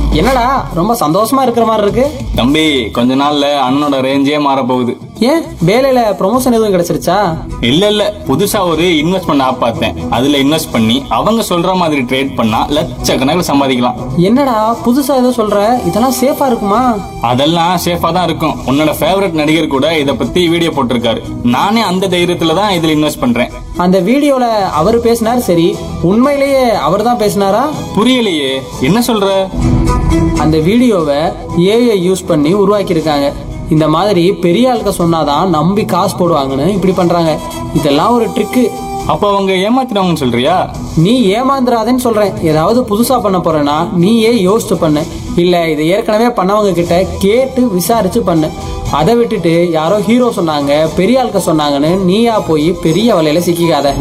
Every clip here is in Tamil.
என்னடா ரொம்ப சந்தோஷமா இருக்கிற மாதிரி இருக்கு தம்பி கொஞ்ச நாள்ல அண்ணனோட ரேஞ்சே மாற போகுது ஏன் வேலையில ப்ரொமோஷன் எதுவும் கிடைச்சிருச்சா இல்ல இல்ல புதுசா ஒரு இன்வெஸ்ட்மெண்ட் ஆப் பார்த்தேன் அதுல இன்வெஸ்ட் பண்ணி அவங்க சொல்ற மாதிரி ட்ரேட் பண்ணா லட்சக்கணக்கில் சம்பாதிக்கலாம் என்னடா புதுசா ஏதோ சொல்ற இதெல்லாம் சேஃபா இருக்குமா அதெல்லாம் சேஃபா தான் இருக்கும் உன்னோட ஃபேவரட் நடிகர் கூட இத பத்தி வீடியோ போட்டிருக்காரு நானே அந்த தைரியத்துல தான் இதுல இன்வெஸ்ட் பண்றேன் அந்த வீடியோல அவர் பேசினார் சரி உண்மையிலேயே அவர் தான் பேசினாரா புரியலையே என்ன சொல்ற அந்த வீடியோவை ஏஐ யூஸ் பண்ணி உருவாக்கியிருக்காங்க இந்த மாதிரி பெரிய ஆளுக்க சொன்னாதான் நம்பி காசு போடுவாங்கன்னு இப்படி பண்றாங்க இதெல்லாம் ஒரு ட்ரிக்கு அப்ப அவங்க ஏமாத்தினவங்கன்னு சொல்றியா நீ ஏமாந்துடாதேன்னு சொல்றேன் ஏதாவது புதுசா பண்ண போறேன்னா நீயே யோசிச்சு பண்ணு இல்ல இதை ஏற்கனவே பண்ணவங்க கிட்ட கேட்டு விசாரிச்சு பண்ணு அதை விட்டுட்டு யாரோ ஹீரோ சொன்னாங்க பெரிய ஆளுக்க சொன்னாங்கன்னு நீயா போய் பெரிய வலையில சிக்கிக்காத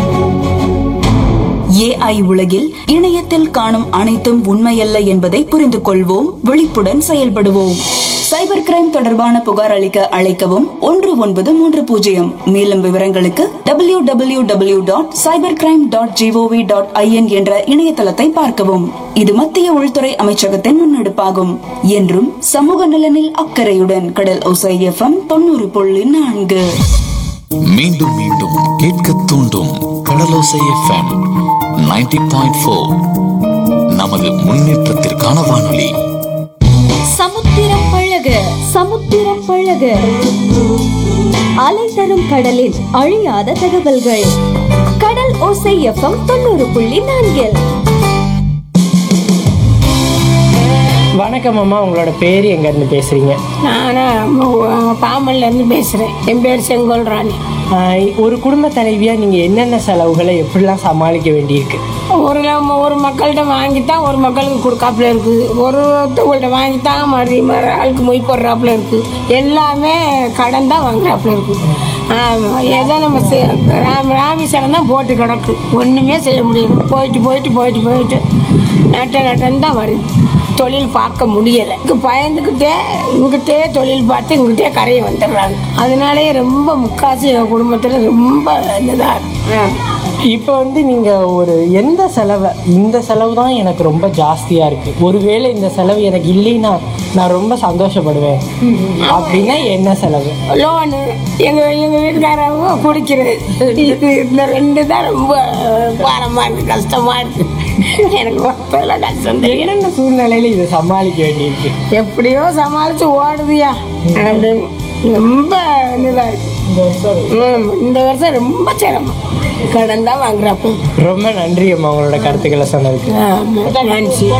ஏஐ உலகில் இணையத்தில் காணும் அனைத்தும் உண்மையல்ல என்பதை புரிந்து கொள்வோம் விழிப்புடன் செயல்படுவோம் சைபர் கிரைம் தொடர்பான புகார் அளிக்க அழைக்கவும் ஒன்று ஒன்பது மூன்று பூஜ்ஜியம் மேலும் விவரங்களுக்கு W W W dot cyber crime dot gov dot in என்ற இணையதளத்தை பார்க்கவும் இது மத்திய உள்துறை அமைச்சகத்தின் முன்னெடுப்பாகும் என்றும் சமூக நலனில் அக்கறையுடன் கடல் ஒசை எஃப்எம் தொண்ணூறு புள்ளி நான்கு மீண்டும் மீண்டும் கேட்க தூண்டும் கடலோசை எஃப்எம் 90.4 பாயிண்ட் ஃபோர் நமது முன்னேற்றத்திற்கான வானொலி சமுத்திரம் பழக சமுத்திரம் பழக அலை தரும் கடலில் அழியாத தகவல்கள் கடல் ஓசை எஃப்எம் தொண்ணூறு புள்ளி நான்கில் வணக்கம் அம்மா உங்களோட பேர் எங்கேருந்து பேசுகிறீங்க நான் பாமன்லேருந்து பேசுகிறேன் என் பேர் செங்கோல் ராணி ஒரு குடும்ப தலைவியாக நீங்கள் என்னென்ன செலவுகளை எப்படிலாம் சமாளிக்க வேண்டியிருக்கு ஒரு நம்ம ஒரு மக்கள்கிட்ட வாங்கித்தான் ஒரு மக்களுக்கு கொடுக்காப்புல இருக்குது ஒரு ஒருத்தவங்கள்ட்ட வாங்கித்தான் மறு மறு ஆளுக்கு மொய் போடுறாப்புல இருக்குது எல்லாமே கடன் தான் வாங்குறாப்புல இருக்குது ஆமாம் ஏதோ நம்ம செ- ராம ராமேஸ்வரம் தான் போட்டு கிடக்கு ஒன்றுமே செய்ய முடியல போயிட்டு போயிட்டு போயிட்டு போயிட்டு நட்ட நட்டம் தான் வருது தொழில் பார்க்க முடியலை இதுக்கு பயந்துக்கிட்டே இங்கிட்டே தொழில் பார்த்து இங்கிட்டே கரையை வந்துடுறாங்க அதனாலேயே ரொம்ப முக்காசு என் குடும்பத்தில் ரொம்ப இதாக இருக்கு இப்போ வந்து நீங்கள் ஒரு எந்த செலவை இந்த செலவு தான் எனக்கு ரொம்ப ஜாஸ்தியாக இருக்குது ஒருவேளை இந்த செலவு எனக்கு இல்லைன்னா நான் ரொம்ப சந்தோஷப்படுவேன் அப்படின்னா என்ன செலவு லோனு எங்க எங்க வீட்டுக்காரவங்க குடிக்கிறது இது இந்த ரெண்டு தான் ரொம்ப பாரமா இருக்கு கஷ்டமா இருக்கு எனக்கு மொத்தம் கஷ்டம் தெரியும் என்னென்ன சூழ்நிலையில் இதை சமாளிக்க வேண்டியிருக்கு எப்படியோ சமாளிச்சு ஓடுதியா அது ரொம்ப இதா இருக்கு ம், இந்த வருஷம் ரொம்ப சிரமம் கடன் தான் வாங்குறப்போ ரொம்ப நன்றி அம்மா உங்களோட கருத்துக்களை சொன்னதுக்கு நன்றி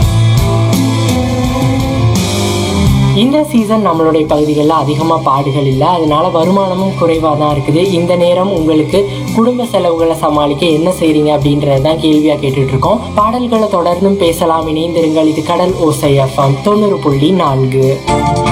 இந்த சீசன் நம்மளுடைய பகுதிகளில் அதிகமாக பாடுகள் இல்லை அதனால வருமானமும் குறைவாக தான் இருக்குது இந்த நேரம் உங்களுக்கு குடும்ப செலவுகளை சமாளிக்க என்ன செய்றீங்க அப்படின்றது தான் கேள்வியாக கேட்டுட்டு இருக்கோம் பாடல்களை தொடர்ந்தும் பேசலாம் இணைந்திருங்கள் இது கடல் ஓசை எஃப்எம் தொண்ணூறு புள்ளி நான்கு